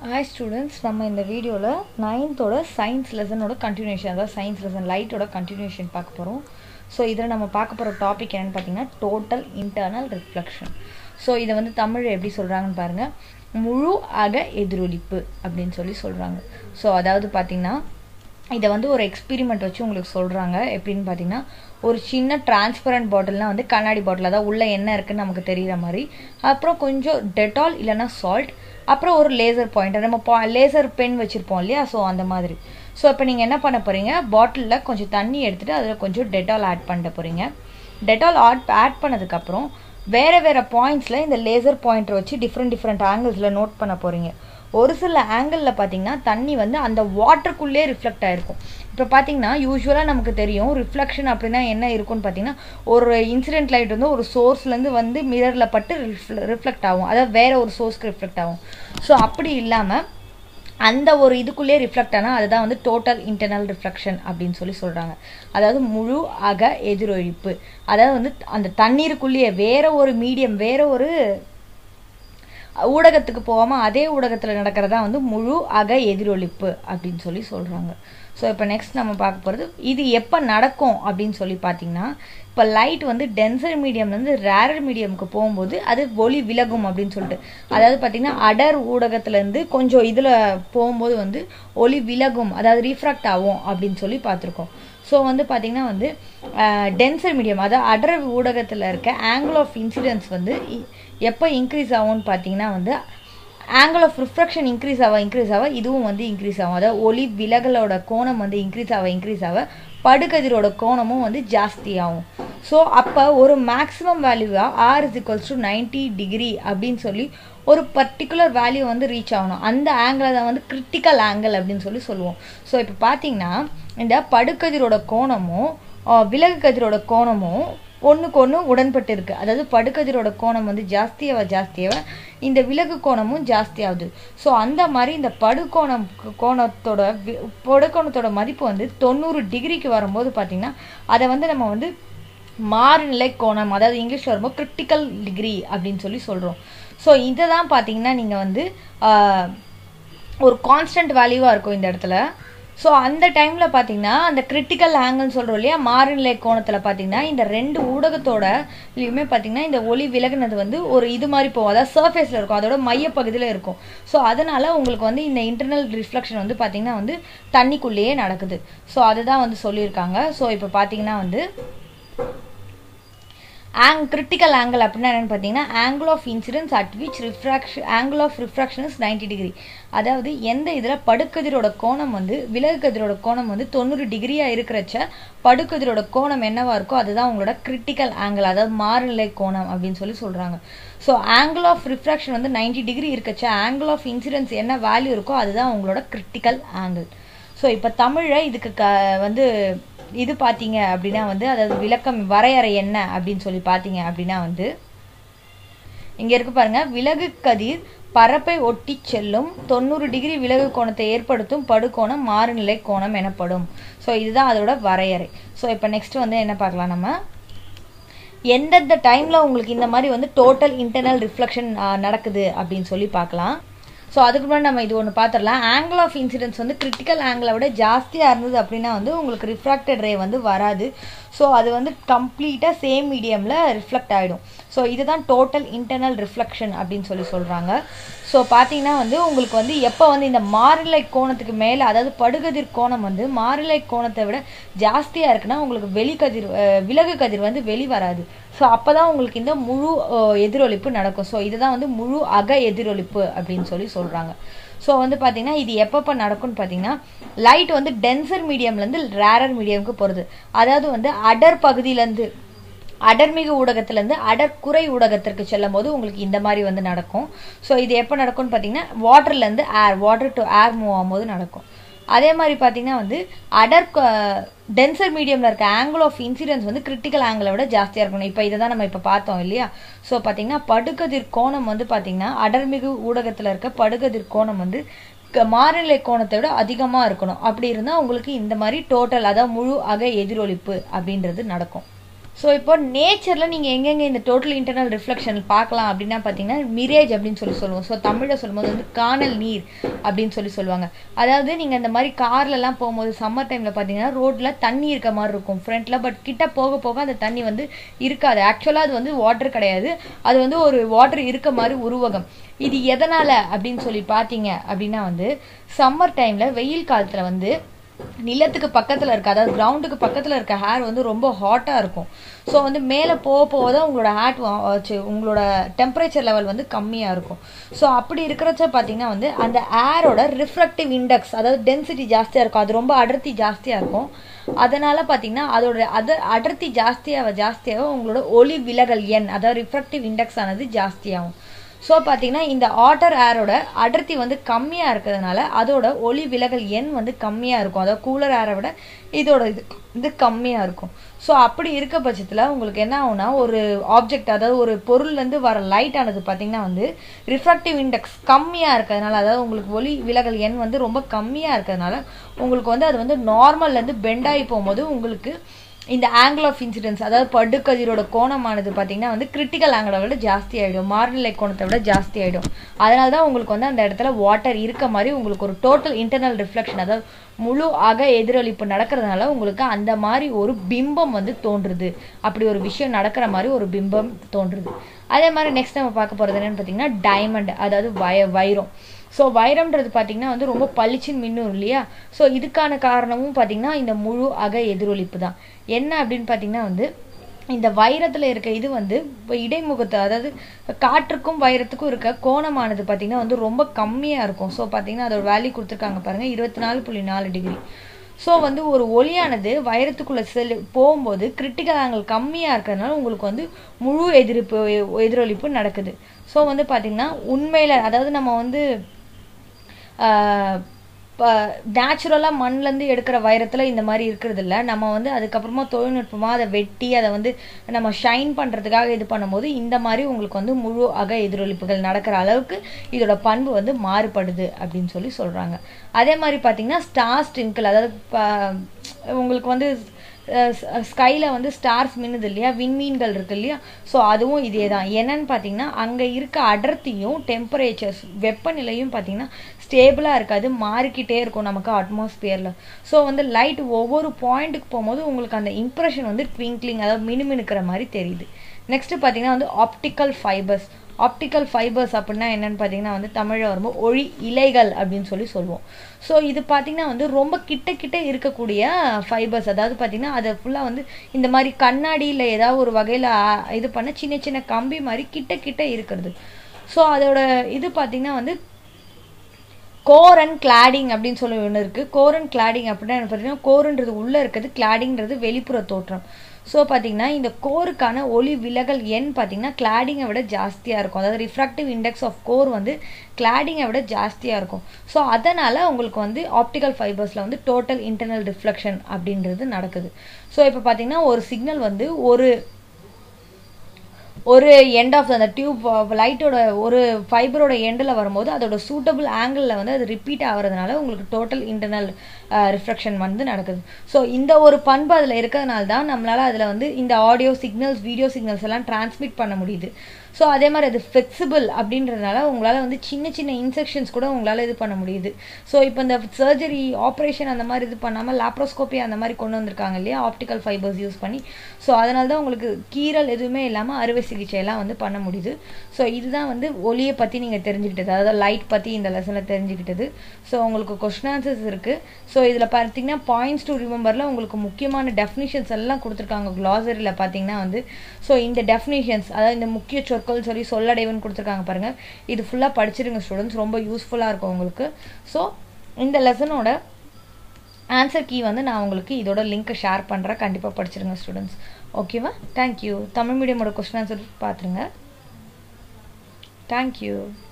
hi students நம்ம இந்த வீடியோவில் நைன்த்தோட சயின்ஸ் லெசனோட கண்டினியூஷன் அதாவது சயின்ஸ் லெசன் லைட்டோட கண்டினியூஷன் பார்க்க போகிறோம் ஸோ இதில் நம்ம பார்க்க போகிற டாபிக் என்னென்னு பார்த்தீங்கன்னா டோட்டல் இன்டர்னல் ரிஃப்ளெக்ஷன் ஸோ இதை வந்து தமிழ் எப்படி சொல்கிறாங்கன்னு பாருங்கள் முழு அக எதிரொலிப்பு அப்படின்னு சொல்லி சொல்கிறாங்க ஸோ அதாவது பார்த்திங்கன்னா இதை வந்து ஒரு எக்ஸ்பிரிமெண்ட் வச்சு உங்களுக்கு சொல்கிறாங்க எப்படின்னு பார்த்தீங்கன்னா ஒரு சின்ன டிரான்ஸ்பரண்ட் பாட்டில்னால் வந்து கண்ணாடி பாட்டில் அதாவது உள்ளே என்ன இருக்குன்னு நமக்கு தெரிகிற மாதிரி அப்புறம் கொஞ்சம் டெட்டால் இல்லைன்னா சால்ட் அப்புறம் ஒரு லேசர் பாயிண்டர் நம்ம பா லேசர் பென் வச்சுருப்போம் இல்லையா ஸோ அந்த மாதிரி ஸோ இப்போ நீங்கள் என்ன பண்ண போகிறீங்க பாட்டிலில் கொஞ்சம் தண்ணி எடுத்துகிட்டு அதில் கொஞ்சம் டெட்டால் ஆட் பண்ண போகிறீங்க டெட்டால் ஆட் ஆட் பண்ணதுக்கப்புறம் வேறு வேறு பாயிண்ட்ஸில் இந்த லேசர் பாயிண்டர் வச்சு டிஃப்ரெண்ட் டிஃப்ரெண்ட் ஆங்கிள்ஸில் நோட் பண்ண போகிறீங்க ஒரு சில ஆங்கிளில் பார்த்தீங்கன்னா தண்ணி வந்து அந்த வாட்டருக்குள்ளே ரிஃப்ளெக்ட் ஆகிருக்கும் இப்போ பார்த்தீங்கன்னா யூஸ்வலாக நமக்கு தெரியும் ரிஃப்ளெக்ஷன் அப்படின்னா என்ன இருக்கும்னு பார்த்தீங்கன்னா ஒரு இன்சிடென்ட் லைட் வந்து ஒரு சோர்ஸ்லேருந்து வந்து மிரரில் பட்டு ரிஃப்ளெக்ட் ஆகும் அதாவது வேறு ஒரு சோர்ஸ்க்கு ரிஃப்ளெக்ட் ஆகும் ஸோ அப்படி இல்லாமல் அந்த ஒரு இதுக்குள்ளேயே ரிஃப்ளெக்ட் ஆனால் அதுதான் வந்து டோட்டல் இன்டர்னல் ரிஃப்ளெக்ஷன் அப்படின்னு சொல்லி சொல்கிறாங்க அதாவது முழு அக எதிரொலிப்பு அதாவது வந்து அந்த தண்ணீருக்குள்ளேயே வேற ஒரு மீடியம் வேற ஒரு ஊடகத்துக்கு போகாமல் அதே ஊடகத்தில் நடக்கிறதா வந்து முழு அக எதிரொலிப்பு அப்படின்னு சொல்லி சொல்கிறாங்க ஸோ இப்போ நெக்ஸ்ட் நம்ம பார்க்க போகிறது இது எப்போ நடக்கும் அப்படின்னு சொல்லி பார்த்தீங்கன்னா இப்போ லைட் வந்து டென்சர் மீடியம்லேருந்து ரேரர் மீடியமுக்கு போகும்போது அது ஒளி விலகும் அப்படின்னு சொல்லிட்டு அதாவது பார்த்திங்கன்னா அடர் ஊடகத்துலேருந்து கொஞ்சம் இதில் போகும்போது வந்து ஒளி விலகும் அதாவது ரீஃப்ராக்ட் ஆகும் அப்படின்னு சொல்லி பார்த்துருக்கோம் ஸோ வந்து பார்த்திங்கன்னா வந்து டென்சர் மீடியம் அதாவது அடர் ஊடகத்தில் இருக்க ஆங்கிள் ஆஃப் இன்சிடென்ஸ் வந்து எப்போ இன்க்ரீஸ் ஆகும்னு பார்த்தீங்கன்னா வந்து ஆங்கிள் ஆஃப் ரிஃப்ராக்ஷன் இன்க்ரீஸ் ஆக இன்க்ரீஸ் ஆக இதுவும் வந்து இன்க்ரீஸ் ஆகும் அதாவது ஒளி விலகலோட கோணம் வந்து இன்க்ரீஸ் ஆக இன்க்ரீஸ் ஆக படுகதிரோட கோணமும் வந்து ஜாஸ்தி ஆகும் ஸோ அப்போ ஒரு மேக்ஸிமம் வேல்யூவாக R is equals to ninety degree அப்படின்னு சொல்லி ஒரு பர்டிகுலர் வேல்யூ வந்து ரீச் ஆகணும் அந்த ஆங்கிளை தான் வந்து கிரிட்டிக்கல் ஆங்கிள் அப்படின்னு சொல்லி சொல்லுவோம் ஸோ இப்போ பார்த்தீங்கன்னா இந்த படுகதிரோட கோணமும் விலகு கதிரோட கோணமும் ஒன்றுக்கு ஒன்று உடன்பட்டு இருக்குது அதாவது படுக்கதிரோட கோணம் வந்து ஜாஸ்தியாக ஜாஸ்தியாக இந்த விலகு கோணமும் ஜாஸ்தி ஆகுது ஸோ அந்த மாதிரி இந்த படுகோணம் கோணத்தோட படுகோணத்தோட மதிப்பு வந்து தொண்ணூறு டிகிரிக்கு வரும்போது பார்த்திங்கன்னா அதை வந்து நம்ம வந்து மாறுநிலை கோணம் அதாவது இங்கிலீஷில் வரும்போது கிரிட்டிக்கல் டிகிரி அப்படின்னு சொல்லி சொல்கிறோம் ஸோ இதை தான் பார்த்தீங்கன்னா நீங்கள் வந்து ஒரு கான்ஸ்டன்ட் வேல்யூவாக இருக்கும் இந்த இடத்துல ஸோ அந்த டைமில் பார்த்தீங்கன்னா அந்த கிரிட்டிக்கல் ஆங்கிள்னு சொல்கிறோம் இல்லையா மாறுநிலை கோணத்தில் பார்த்தீங்கன்னா இந்த ரெண்டு ஊடகத்தோடலையுமே பார்த்தீங்கன்னா இந்த ஒளி விலகுனது வந்து ஒரு இது மாதிரி போகும் அதாவது சர்ஃபேஸில் இருக்கும் அதோட மையப்பகுதியில் இருக்கும் ஸோ அதனால் உங்களுக்கு வந்து இந்த இன்டர்னல் ரிஃப்ளெக்ஷன் வந்து பார்த்தீங்கன்னா வந்து தண்ணிக்குள்ளேயே நடக்குது ஸோ அதுதான் வந்து சொல்லியிருக்காங்க ஸோ இப்போ பார்த்தீங்கன்னா வந்து ஆங் கிரிட்டிக்கல் ஆங்கிள் அப்படின்னா என்னென்னு பார்த்தீங்கன்னா angle of incidence at which refraction angle of refraction is ninety degree அதாவது எந்த இதில் படுக்கதிரோட கோணம் வந்து விலகு கதிரோட கோணம் வந்து தொண்ணூறு டிகிரியாக இருக்கிறச்ச படுக்கதிரோட கோணம் என்னவா இருக்கோ அதுதான் உங்களோட கிரிட்டிக்கல் ஆங்கிள் அதாவது மாறுநிலை கோணம் அப்படின்னு சொல்லி சொல்கிறாங்க ஸோ ஆங்கிள் ஆஃப் ரிஃப்ராக்ஷன் வந்து நைன்டி டிகிரி இருக்கச்ச ஆங்கிள் ஆஃப் இன்சிடென்ஸ் என்ன வேல்யூ இருக்கோ அதுதான் உங்களோட கிரிட்டிக்கல் ஆங்கிள் ஸோ இப்போ தமிழில் இதுக்கு க வந்து இது பார்த்தீங்க அப்படின்னா வந்து அதாவது விளக்கம் வரையறை என்ன அப்படின்னு சொல்லி பார்த்தீங்க அப்படின்னா வந்து இங்கே இருக்கு பாருங்க விலகு கதிர் பரப்பை ஒட்டி செல்லும் தொண்ணூறு டிகிரி விலகு கோணத்தை ஏற்படுத்தும் படுகோணம் மாறுநிலை கோணம் எனப்படும் ஸோ இதுதான் அதோட வரையறை ஸோ இப்போ நெக்ஸ்ட் வந்து என்ன பார்க்கலாம் நம்ம எந்தெந்த டைமில் உங்களுக்கு இந்த மாதிரி வந்து டோட்டல் இன்டர்னல் ரிஃப்ளெக்ஷன் நடக்குது அப்படின்னு சொல்லி பார்க்கலாம் ஸோ அதுக்கு முன்னாடி நம்ம இது ஒன்று பார்த்துடலாம் ஆங்கிள் ஆஃப் இன்சிடென்ஸ் வந்து கிரிட்டிக்கல் ஆங்கிளை விட ஜாஸ்தியாக இருந்தது அப்படின்னா வந்து உங்களுக்கு ரிஃப்ராக்டட் ரே வந்து வராது ஸோ அது வந்து கம்ப்ளீட்டாக சேம் மீடியமில் ரிஃப்ளெக்ட் ஆகிடும் ஸோ இதுதான் டோட்டல் இன்டர்னல் ரிஃப்ளெக்ஷன் அப்படின்னு சொல்லி சொல்கிறாங்க ஸோ பார்த்தீங்கன்னா வந்து உங்களுக்கு வந்து எப்போ வந்து இந்த மாறிலை கோணத்துக்கு மேலே அதாவது படுகதிர் கோணம் வந்து மாறிலை கோணத்தை விட ஜாஸ்தியாக இருக்குன்னா உங்களுக்கு வெளிக்கதிர் விலகு கதிர் வந்து வெளி வராது ஸோ அப்போ தான் உங்களுக்கு இந்த முழு எதிரொலிப்பு நடக்கும் ஸோ இதுதான் வந்து முழு அக எதிரொலிப்பு அப்படின்னு சொல்லி சொல்கிறாங்க ஸோ வந்து பார்த்தீங்கன்னா இது எப்பப்போ நடக்கும்னு பார்த்தீங்கன்னா லைட் வந்து டென்சர் மீடியம்லேருந்து ரேரர் மீடியமுக்கு போகிறது அதாவது வந்து அடர் பகுதியிலேருந்து அடர்மிகு ஊடகத்திலேருந்து அடர்குறை ஊடகத்திற்கு செல்லும் போது உங்களுக்கு இந்த மாதிரி வந்து நடக்கும் ஸோ இது எப்போ நடக்கும்னு பார்த்தீங்கன்னா வாட்டர்லேருந்து air water to air move ஆகும்போது நடக்கும் அதே மாதிரி பார்த்தீங்கன்னா வந்து அடர் டென்சர் மீடியமில் இருக்க ஆங்கிள் ஆஃப் இன்சிடென்ஸ் வந்து கிரிட்டிக்கல் ஆங்கிளை விட ஜாஸ்தியாக இருக்கணும் இப்போ இதை தான் நம்ம இப்போ பார்த்தோம் இல்லையா ஸோ பார்த்தீங்கன்னா படுகதிர் கோணம் வந்து பார்த்தீங்கன்னா அடர்மிகு ஊடகத்தில் இருக்க படுகதிர் கோணம் வந்து மாறுநிலை கோணத்தை விட அதிகமாக இருக்கணும் அப்படி இருந்தால் உங்களுக்கு இந்த மாதிரி டோட்டல் அதாவது முழு அக எதிரொலிப்பு அப்படின்றது நடக்கும் ஸோ இப்போ நேச்சரில் நீங்கள் எங்கெங்கே இந்த டோட்டல் இன்டர்னல் ரிஃப்ளெக்ஷன் பார்க்கலாம் அப்படின்னா பார்த்தீங்கன்னா மிரேஜ் அப்படின்னு சொல்லி சொல்லுவோம் ஸோ தமிழில் சொல்லும்போது வந்து காணல் நீர் அப்படின்னு சொல்லி சொல்லுவாங்க அதாவது நீங்கள் இந்த மாதிரி கார்லலாம் போகும்போது சம்மர் டைமில் பார்த்தீங்கன்னா ரோட்டில் தண்ணி இருக்க மாதிரி இருக்கும் ஃப்ரண்ட்டில் பட் கிட்ட போக போக அந்த தண்ணி வந்து இருக்காது ஆக்சுவலாக அது வந்து வாட்டர் கிடையாது அது வந்து ஒரு வாட்டர் இருக்க மாதிரி உருவகம் இது எதனால் அப்படின்னு சொல்லி பார்த்தீங்க அப்படின்னா வந்து சம்மர் டைமில் வெயில் காலத்தில் வந்து நிலத்துக்கு பக்கத்தில் இருக்க அதாவது கிரவுண்டுக்கு பக்கத்தில் இருக்க ஹேர் வந்து ரொம்ப ஹாட்டாக இருக்கும் ஸோ வந்து மேலே போக போக தான் உங்களோட ஹேட் உங்களோட டெம்பரேச்சர் லெவல் வந்து கம்மியாக இருக்கும் ஸோ அப்படி இருக்கிறச்ச பார்த்தீங்கன்னா வந்து அந்த ஏரோட ரிஃப்ரக்டிவ் இண்டெக்ஸ் அதாவது டென்சிட்டி ஜாஸ்தியாக இருக்கும் அது ரொம்ப அடர்த்தி ஜாஸ்தியாக இருக்கும் அதனால் பார்த்தீங்கன்னா அதோட அத அடர்த்தி ஜாஸ்தியாக ஜாஸ்தியாக உங்களோட ஒளி விலகல் எண் அதாவது ரிஃப்ரக்டிவ் இண்டெக்ஸ் ஆனது ஜாஸ்தியாகும் ஸோ பார்த்தீங்கன்னா இந்த ஆட்டர் ஏரோட அடர்த்தி வந்து கம்மியாக இருக்கிறதுனால அதோட ஒளி விலகல் எண் வந்து கம்மியாக இருக்கும் அதாவது கூலர் ஏரை விட இதோட இது இது கம்மியாக இருக்கும் ஸோ அப்படி இருக்க பட்சத்தில் உங்களுக்கு என்ன ஆகும்னா ஒரு ஆப்ஜெக்ட் அதாவது ஒரு பொருள்லேருந்து வர லைட் ஆனது பார்த்தீங்கன்னா வந்து ரிஃப்ராக்டிவ் இண்டெக்ஸ் கம்மியாக இருக்கிறதுனால அதாவது உங்களுக்கு ஒளி விலகல் எண் வந்து ரொம்ப கம்மியாக இருக்கிறதுனால உங்களுக்கு வந்து அது வந்து நார்மல்லேருந்து பெண்டாகி போகும்போது உங்களுக்கு இந்த ஆங்கிள் ஆஃப் இன்சிடென்ஸ் அதாவது படுக்கதிரோட கோணமானது பார்த்தீங்கன்னா வந்து கிரிட்டிக்கல் ஆங்கிளை விட ஜாஸ்தி ஆகிடும் மார்னிலை கோணத்தை விட ஜாஸ்தி ஆகிடும் அதனால தான் உங்களுக்கு வந்து அந்த இடத்துல வாட்டர் இருக்க மாதிரி உங்களுக்கு ஒரு டோட்டல் இன்டர்னல் ரிஃப்ளெக்ஷன் அதாவது முழு அக எதிரொலிப்பு நடக்கிறதுனால உங்களுக்கு அந்த மாதிரி ஒரு பிம்பம் வந்து தோன்றுது அப்படி ஒரு விஷயம் நடக்கிற மாதிரி ஒரு பிம்பம் தோன்றுது அதே மாதிரி நெக்ஸ்ட் நம்ம பார்க்க போகிறது என்னன்னு பார்த்தீங்கன்னா டைமண்ட் அதாவது வய வைரம் ஸோ வைரம்ன்றது பார்த்தீங்கன்னா வந்து ரொம்ப பளிச்சுன்னு மின்னும் இல்லையா ஸோ இதுக்கான காரணமும் பார்த்தீங்கன்னா இந்த முழு அக எதிரொலிப்பு தான் என்ன அப்படின்னு பார்த்தீங்கன்னா வந்து இந்த வைரத்தில் இருக்க இது வந்து இப்போ இடைமுகத்து அதாவது காற்றுக்கும் வைரத்துக்கும் இருக்க கோணமானது பார்த்தீங்கன்னா வந்து ரொம்ப கம்மியாக இருக்கும் ஸோ பார்த்தீங்கன்னா அதோட வேல்யூ கொடுத்துருக்காங்க பாருங்கள் இருபத்தி நாலு புள்ளி நாலு டிகிரி ஸோ வந்து ஒரு ஒளியானது வைரத்துக்குள்ளே செல் போகும்போது கிரிட்டிக்கல் ஆங்கிள் கம்மியாக இருக்கிறதுனால உங்களுக்கு வந்து முழு எதிர்ப்பு எதிரொலிப்பு நடக்குது ஸோ வந்து பார்த்திங்கன்னா உண்மையில் அதாவது நம்ம வந்து இப்போ நேச்சுரலாக மண்லேருந்து எடுக்கிற வைரத்தில் இந்த மாதிரி இருக்கிறது இல்லை நம்ம வந்து அதுக்கப்புறமா தொழில்நுட்பமாக அதை வெட்டி அதை வந்து நம்ம ஷைன் பண்ணுறதுக்காக இது பண்ணும்போது இந்த மாதிரி உங்களுக்கு வந்து முழு அக எதிரொலிப்புகள் நடக்கிற அளவுக்கு இதோட பண்பு வந்து மாறுபடுது அப்படின்னு சொல்லி சொல்கிறாங்க அதே மாதிரி பார்த்தீங்கன்னா ஸ்டார் ஸ்டிங்கிள் அதாவது உங்களுக்கு வந்து ஸ்கையில் வந்து ஸ்டார்ஸ் மின்னுது இல்லையா விண்மீன்கள் இருக்கு இல்லையா ஸோ அதுவும் இதே தான் என்னன்னு பார்த்தீங்கன்னா அங்கே இருக்க அடர்த்தியும் டெம்பரேச்சர்ஸ் வெப்பநிலையும் பார்த்தீங்கன்னா ஸ்டேபிளாக இருக்காது மாறிக்கிட்டே இருக்கும் நமக்கு அட்மாஸ்பியரில் ஸோ வந்து லைட் ஒவ்வொரு பாயிண்ட்டுக்கு போகும்போது உங்களுக்கு அந்த இம்ப்ரெஷன் வந்து ட்விங்க்லிங் அதாவது மினுமினுக்கிற மாதிரி தெரியுது நெக்ஸ்ட் பார்த்தீங்கன்னா வந்து ஆப்டிக்கல் ஃபைபர்ஸ் ஆப்டிக்கல் ஃபைபர்ஸ் அப்படின்னா என்னன்னு பார்த்தீங்கன்னா வந்து தமிழில் வரும்போது ஒளி இலைகள் அப்படின்னு சொல்லி சொல்லுவோம் ஸோ இது பார்த்தீங்கன்னா வந்து ரொம்ப கிட்ட கிட்ட இருக்கக்கூடிய ஃபைபர்ஸ் அதாவது பார்த்தீங்கன்னா அதை ஃபுல்லாக வந்து இந்த மாதிரி கண்ணாடியில் ஏதாவது ஒரு வகையில் இது பண்ண சின்ன சின்ன கம்பி மாதிரி கிட்ட கிட்ட இருக்கிறது ஸோ அதோட இது பார்த்தீங்கன்னா வந்து கோரன் கிளாடிங் அப்படின்னு சொல்லி ஒன்று இருக்குது கோரன் கிளாடிங் அப்படின்னா பார்த்தீங்கன்னா கோருன்றது உள்ளே இருக்கிறது கிளாடிங்கிறது வெளிப்புற தோற்றம் ஸோ பார்த்தீங்கன்னா இந்த கோருக்கான ஒளி விலகல் எண் பார்த்தீங்கன்னா கிளாடிங்கை விட ஜாஸ்தியாக இருக்கும் அதாவது ரிஃப்ராக்டிவ் இண்டெக்ஸ் ஆஃப் கோர் வந்து கிளாடிங்கை விட ஜாஸ்தியாக இருக்கும் ஸோ அதனால் உங்களுக்கு வந்து ஆப்டிக்கல் ஃபைபர்ஸில் வந்து டோட்டல் இன்டர்னல் ரிஃப்ளெக்ஷன் அப்படின்றது நடக்குது ஸோ இப்போ பார்த்தீங்கன்னா ஒரு சிக்னல் வந்து ஒரு ஒரு எண்ட் ஆஃப் அந்த டியூப் லைட்டோட ஒரு ஃபைபரோட எண்டில் வரும்போது அதோட சூட்டபிள் ஆங்கிளில் வந்து அது ரிப்பீட் ஆகிறதுனால உங்களுக்கு டோட்டல் இன்டர்னல் ரிஃப்ளெக்ஷன் வந்து நடக்குது ஸோ இந்த ஒரு பண்பு அதில் இருக்கிறதுனால தான் நம்மளால் அதில் வந்து இந்த ஆடியோ சிக்னல்ஸ் வீடியோ சிக்னல்ஸ் எல்லாம் டிரான்ஸ்மிட் பண்ண முடியுது ஸோ அதே மாதிரி அது ஃப்ளெக்சிபிள் அப்படின்றதுனால உங்களால் வந்து சின்ன சின்ன இன்செக்ஷன்ஸ் கூட உங்களால் இது பண்ண முடியுது ஸோ இப்போ இந்த சர்ஜரி ஆப்ரேஷன் அந்த மாதிரி இது பண்ணாமல் லாப்ரோஸ்கோப்பி அந்த மாதிரி கொண்டு வந்திருக்காங்க இல்லையா ஆப்டிக்கல் ஃபைபர்ஸ் யூஸ் பண்ணி ஸோ அதனால தான் உங்களுக்கு கீரல் எதுவுமே இல்லாமல் அறுவை சிகிச்சையெல்லாம் வந்து பண்ண முடியுது ஸோ இதுதான் வந்து ஒளியை பற்றி நீங்கள் தெரிஞ்சுக்கிட்டது அதாவது லைட் பற்றி இந்த லெசனில் தெரிஞ்சுக்கிட்டது ஸோ உங்களுக்கு கொஸ்டின் ஆன்சர்ஸ் இருக்குது ஸோ இதில் பார்த்தீங்கன்னா பாயிண்ட்ஸ் டு ரிமெம்பரில் உங்களுக்கு முக்கியமான டெஃபினிஷன்ஸ் எல்லாம் கொடுத்துருக்காங்க க்ளாசரியில் பார்த்தீங்கன்னா வந்து ஸோ இந்த டெஃபினிஷன்ஸ் அதாவது இந்த முக்கிய சொற்கள் சொல்லி சொல்லடைவுன்னு கொடுத்துருக்காங்க பாருங்கள் இது ஃபுல்லாக படிச்சிருங்க ஸ்டூடெண்ட்ஸ் ரொம்ப யூஸ்ஃபுல்லாக இருக்கும் உங்களுக்கு ஸோ இந்த லெசனோட ஆன்சர் கீ வந்து நான் உங்களுக்கு இதோட லிங்க்கை ஷேர் பண்ணுறேன் கண்டிப்பாக படிச்சிருங்க ஸ்டூடெண்ட்ஸ் ஓகேவா தேங்க்யூ தமிழ் மீடியமோட கொஸ்டின் ஆன்சர் பார்த்துருங்க தேங்க்யூ